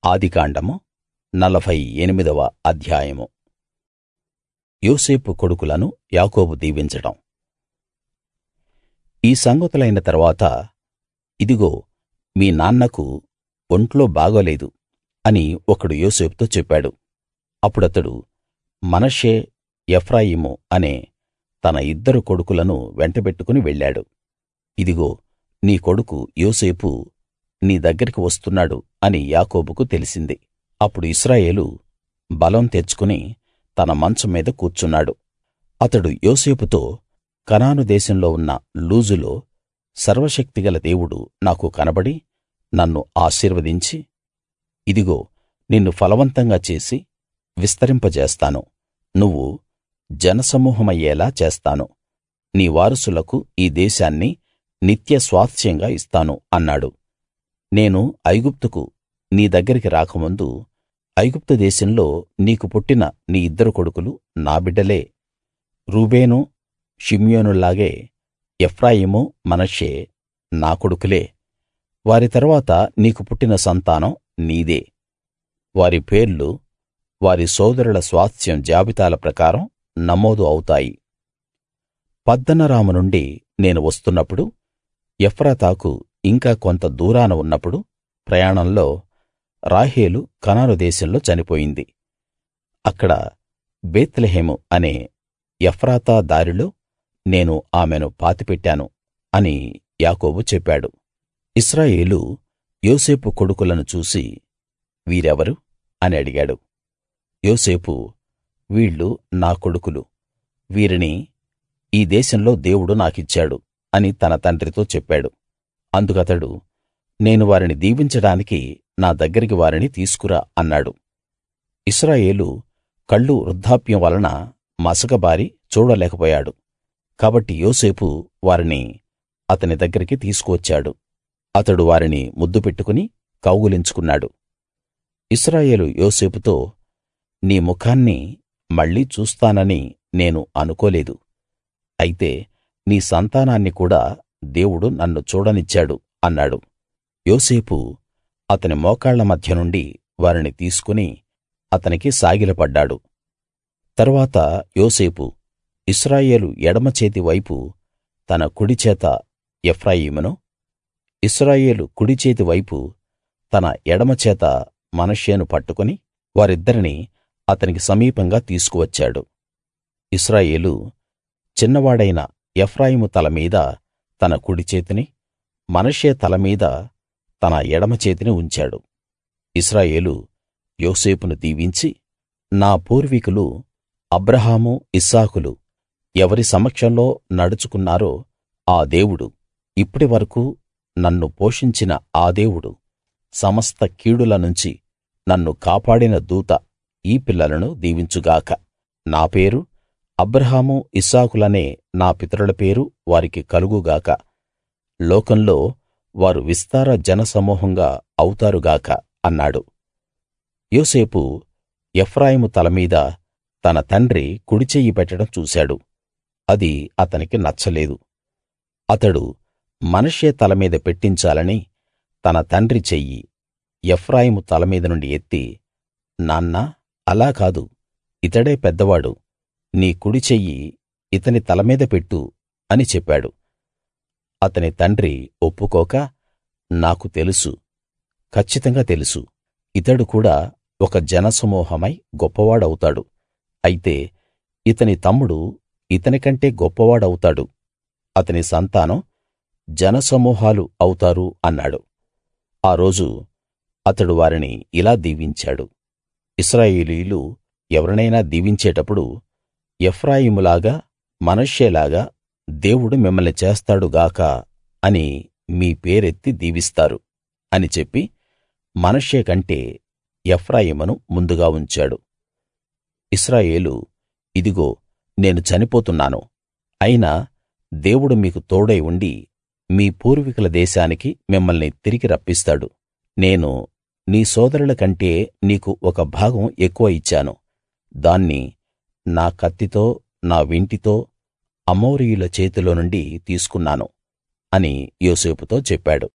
ఆదికాండము నలభై ఎనిమిదవ అధ్యాయము యోసేపు కొడుకులను యాకోబు దీవించడం ఈ సంగతులైన తరువాత ఇదిగో మీ నాన్నకు ఒంట్లో బాగోలేదు అని ఒకడు యోసేపుతో చెప్పాడు అప్పుడతడు మనష్షే ఎఫ్రాయిము అనే తన ఇద్దరు కొడుకులను వెంటబెట్టుకుని వెళ్ళాడు ఇదిగో నీ కొడుకు యోసేపు నీ దగ్గరికి వస్తున్నాడు అని యాకోబుకు తెలిసింది అప్పుడు ఇశ్రాయేలు బలం తెచ్చుకుని తన మంచం మీద కూర్చున్నాడు అతడు యోసేపుతో కనాను దేశంలో ఉన్న లూజులో సర్వశక్తిగల దేవుడు నాకు కనబడి నన్ను ఆశీర్వదించి ఇదిగో నిన్ను ఫలవంతంగా చేసి విస్తరింపజేస్తాను నువ్వు జనసమూహమయ్యేలా చేస్తాను నీ వారసులకు ఈ దేశాన్ని నిత్య స్వాస్థ్యంగా ఇస్తాను అన్నాడు నేను ఐగుప్తుకు నీ దగ్గరికి రాకముందు ఐగుప్తు దేశంలో నీకు పుట్టిన నీ ఇద్దరు కొడుకులు నా బిడ్డలే రూబేను షిమ్యోనుల్లాగే ఎఫ్రాయిము మనష్షే నా కొడుకులే వారి తరువాత నీకు పుట్టిన సంతానం నీదే వారి పేర్లు వారి సోదరుల స్వాస్థ్యం జాబితాల ప్రకారం నమోదు అవుతాయి పద్దనరాము నుండి నేను వస్తున్నప్పుడు ఎఫ్రాతాకు ఇంకా కొంత దూరాన ఉన్నప్పుడు ప్రయాణంలో రాహేలు కనాను దేశంలో చనిపోయింది అక్కడ బేత్లెహేము అనే ఎఫ్రాతా దారిలో నేను ఆమెను పాతిపెట్టాను అని యాకోబు చెప్పాడు ఇశ్రాయేలు యోసేపు కొడుకులను చూసి వీరెవరు అని అడిగాడు యోసేపు వీళ్ళు నా కొడుకులు వీరిని ఈ దేశంలో దేవుడు నాకిచ్చాడు అని తన తండ్రితో చెప్పాడు అందుకతడు నేను వారిని దీవించడానికి నా దగ్గరికి వారిని తీసుకురా అన్నాడు ఇశ్రాయేలు కళ్ళు వృద్ధాప్యం వలన మసకబారి చూడలేకపోయాడు కాబట్టి యోసేపు వారిని అతని దగ్గరికి తీసుకువచ్చాడు అతడు వారిని ముద్దు పెట్టుకుని కౌగిలించుకున్నాడు ఇశ్రాయేలు యోసేపుతో నీ ముఖాన్ని మళ్ళీ చూస్తానని నేను అనుకోలేదు అయితే నీ సంతానాన్ని కూడా దేవుడు నన్ను చూడనిచ్చాడు అన్నాడు యోసేపు అతని మోకాళ్ల మధ్య నుండి వారిని తీసుకుని అతనికి సాగిలపడ్డాడు తరువాత యోసేపు ఇశ్రాయేలు ఎడమ చేతి వైపు తన కుడిచేత ఎఫ్రాయిమును ఇశ్రాయేలు కుడి చేతి వైపు తన ఎడమ చేత మనష్షేను పట్టుకుని వారిద్దరిని అతనికి సమీపంగా తీసుకువచ్చాడు ఇశ్రాయేలు చిన్నవాడైన ఎఫ్రాయిము తల మీద తన కుడి చేతిని మనష్షే తల మీద తన ఎడమ చేతిని ఉంచాడు ఇశ్రాయేలు యోసేపును దీవించి నా పూర్వీకులు అబ్రాహాము ఇస్సాకులు ఎవరి సమక్షంలో నడుచుకున్నారో ఆ దేవుడు ఇప్పటి వరకూ నన్ను పోషించిన ఆ దేవుడు సమస్త కీడుల నుంచి నన్ను కాపాడిన దూత ఈ పిల్లలను దీవించుగాక నా పేరు అబ్రాహాము ఇస్సాకులనే నా పితరుల పేరు వారికి కలుగుగాక లోకంలో వారు విస్తార జనసమూహంగా అవుతారు గాక అన్నాడు యోసేపు ఎఫ్రాయిము తల మీద తన తండ్రి కుడిచెయ్యి పెట్టడం చూశాడు అది అతనికి నచ్చలేదు అతడు మనష్షే తల మీద పెట్టించాలని తన తండ్రి చెయ్యి ఎఫ్రాయిము తల మీద నుండి ఎత్తి నాన్నా అలా కాదు ఇతడే పెద్దవాడు నీ కుడి చెయ్యి ఇతని తల మీద పెట్టు అని చెప్పాడు అతని తండ్రి ఒప్పుకోక నాకు తెలుసు కచ్చితంగా తెలుసు ఇతడు కూడా ఒక జనసమూహమై గొప్పవాడవుతాడు అయితే ఇతని తమ్ముడు ఇతని కంటే గొప్పవాడవుతాడు అతని సంతానం జనసమూహాలు అవుతారు అన్నాడు ఆ రోజు అతడు వారిని ఇలా దీవించాడు ఇశ్రాయేలీయులు ఎవరినైనా దీవించేటప్పుడు ఎఫ్రాయిములాగా మనష్షేలాగా దేవుడు మిమ్మల్ని చేస్తాడు గాక అని మీ పేరెత్తి దీవిస్తారు అని చెప్పి మనష్షే కంటే ఎఫ్రాయిమును ముందుగా ఉంచాడు ఇశ్రాయేలు ఇదిగో నేను చనిపోతున్నాను అయినా దేవుడు మీకు తోడై ఉండి మీ పూర్వీకుల దేశానికి మిమ్మల్ని తిరిగి రప్పిస్తాడు నేను నీ సోదరుల కంటే నీకు ఒక భాగం ఎక్కువ ఇచ్చాను దాన్ని నా కత్తితో నా వింటితో అమోరీయుల చేతిలో నుండి తీసుకున్నాను అని యోసేపుతో చెప్పాడు